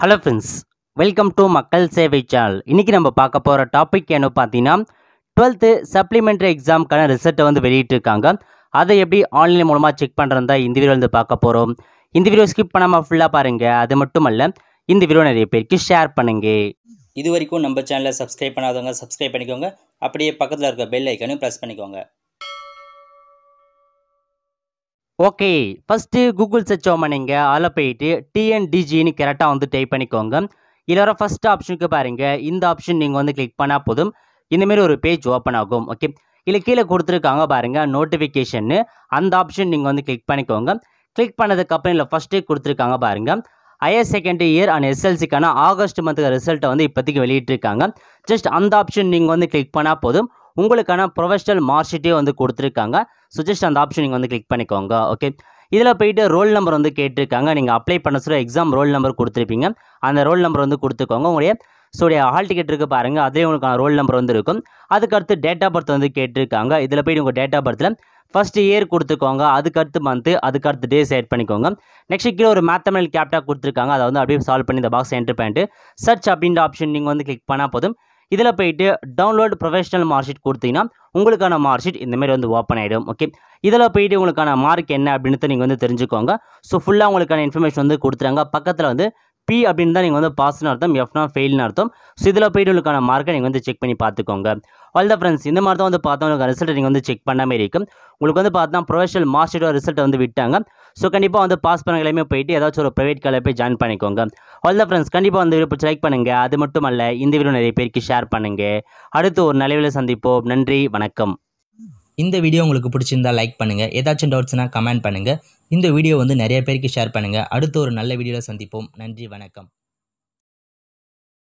hello friends welcome to மக்கள் சேவை channel இன்றைக்கி நம்ம பார்க்க போகிற டாபிக் என்ன பார்த்தீங்கன்னா டுவெல்த்து சப்ளிமெண்ட்ரி எக்ஸாமுக்கான ரிசல்ட்டை வந்து வெளியிட்டிருக்காங்க அதை எப்படி ஆன்லைன் மூலமாக செக் பண்ணுறதா இந்த வீடியோ வந்து பார்க்க போகிறோம் இந்த வீடியோ ஸ்கிப் பண்ணாமல் ஃபுல்லாக பாருங்கள் அது மட்டும் அல்ல இந்த வீடியோ நிறைய பேருக்கு ஷேர் பண்ணுங்க இது வரைக்கும் நம்ம சேனலை சப்ஸ்கிரைப் பண்ணாதவங்க சப்ஸ்கிரைப் பண்ணிக்கோங்க அப்படியே பக்கத்தில் இருக்க பெல் ஐக்கனையும் ப்ரெஸ் பண்ணிக்கோங்க ஓகே ஃபஸ்ட்டு கூகுள் சர்ச் பண்ணுங்க அதில் போயிட்டு டிஎன்டிஜின்னு கரெக்டாக வந்து டைப் பண்ணிக்கோங்க இதில் வர ஃபஸ்ட் ஆப்ஷனுக்கு பாருங்கள் இந்த ஆப்ஷன் நீங்கள் வந்து கிளிக் பண்ணால் போதும் இந்தமாரி ஒரு பேஜ் ஓப்பன் ஆகும் ஓகே இதில் கீழே கொடுத்துருக்காங்க பாருங்கள் நோட்டிஃபிகேஷன்னு அந்த ஆப்ஷன் நீங்கள் வந்து கிளிக் பண்ணிக்கோங்க கிளிக் பண்ணதுக்கப்புறம் இல்லை ஃபஸ்ட்டே கொடுத்துருக்காங்க பாருங்கள் ஹையர் செகண்டரி இயர் அண்ட் எஸ்எல்சிக்கான ஆகஸ்ட் மந்த்துக்கு ரிசல்ட்டை வந்து இப்போதைக்கு வெளியிட்டிருக்காங்க ஜஸ்ட் அந்த ஆப்ஷன் நீங்கள் வந்து கிளிக் பண்ணால் போதும் உங்களுக்கான ப்ரொஃபஷனல் மார்க் ஷீட்டே வந்து கொடுத்துருக்காங்க ஸோ ஜஸ்ட் அந்த ஆப்ஷன் நீங்கள் வந்து கிளிக் பண்ணிக்கோங்க ஓகே இதில் போயிட்டு ரோல் நம்பர் வந்து கேட்டிருக்காங்க நீங்கள் அப்ளை பண்ண சொல்ல எக்ஸாம் ரோல் நம்பர் கொடுத்துருப்பீங்க அந்த ரோல் நம்பர் வந்து கொடுத்துக்கோங்க உங்களுடைய ஸோ உடைய ஹால் டிக்கெட் இருக்குது பாருங்கள் அதே உங்களுக்கான ரோல் நம்பர் வந்து இருக்கும் அதுக்கடுத்து டேட் ஆஃப் பர்த் வந்து கேட்டிருக்காங்க இதில் போயிட்டு உங்கள் டேட் ஆஃப் பர்த்தில் ஃபஸ்ட் இயர் கொடுத்துக்கோங்க அதுக்கடுத்து மந்த்து அதுக்கடுத்து டே செட் பண்ணிக்கோங்க நெக்ஸ்ட் கீழே ஒரு மேத்தமெல் கேப்டாக கொடுத்துருக்காங்க அதை வந்து அப்படியே சால்வ் பண்ணி இந்த பாக்ஸ் என்ட்ரு பண்ணிட்டு சர்ச் அப்படின்ற ஆப்ஷன் நீங்கள் வந்து கிளிக் பண்ணால் போதும் இதில் போயிட்டு டவுன்லோட் ப்ரொஃபஷனல் மார்க் ஷீட் கொடுத்தீங்கன்னா உங்களுக்கான மார்க் ஷீட் இந்தமாரி வந்து ஓப்பன் ஆகிடும் ஓகே இதில் போயிட்டு உங்களுக்கான மார்க் என்ன அப்படின்னு நீங்கள் வந்து தெரிஞ்சுக்கோங்க ஸோ ஃபுல்லாக உங்களுக்கான இன்ஃபர்மேஷன் வந்து கொடுத்துறாங்க பக்கத்தில் வந்து பி அப்படின்னு தான் நீங்கள் வந்து பாஸ்னு அர்த்தம் எஃப்னா ஃபெயில்னு அர்த்தம் ஸோ இதில் போயிட்டு உங்களுக்கான மார்க்கை நீங்கள் வந்து செக் பண்ணி பார்த்துக்கோங்க ஆல் த ஃப்ரெண்ட்ஸ் இந்த மாதிரி தான் வந்து பார்த்தா உங்களுக்கு ரிசல்ட் நீங்கள் வந்து செக் பண்ண மாதிரி இருக்கும் உங்களுக்கு வந்து பார்த்தா ப்ரொஃபஷனல் மார்க் ஷீட்டோட ரிசல்ட்டை வந்து விட்டாங்க ஸோ கண்டிப்பாக வந்து பாஸ் பண்ண எல்லாமே போயிட்டு ஏதாச்சும் ஒரு ப்ரைவேட் காலேஜ் போய் ஜாயின் பண்ணிக்கோங்க ஆல் த ஃப்ரெண்ட்ஸ் கண்டிப்பாக வந்து வீடியோ லைக் பண்ணுங்கள் அது மட்டும் அல்ல இந்த வீடியோ நிறைய பேருக்கு ஷேர் பண்ணுங்கள் அடுத்து ஒரு நிலவில் சந்திப்போம் நன்றி வணக்கம் இந்த வீடியோ உங்களுக்கு பிடிச்சிருந்தா லைக் பண்ணுங்கள் ஏதாச்சும் டவுட்ஸ்னால் கமெண்ட் பண்ணுங்கள் இந்த வீடியோ வந்து நிறைய பேருக்கு ஷேர் பண்ணுங்கள் அடுத்து ஒரு நல்ல வீடியோவில் சந்திப்போம் நன்றி வணக்கம்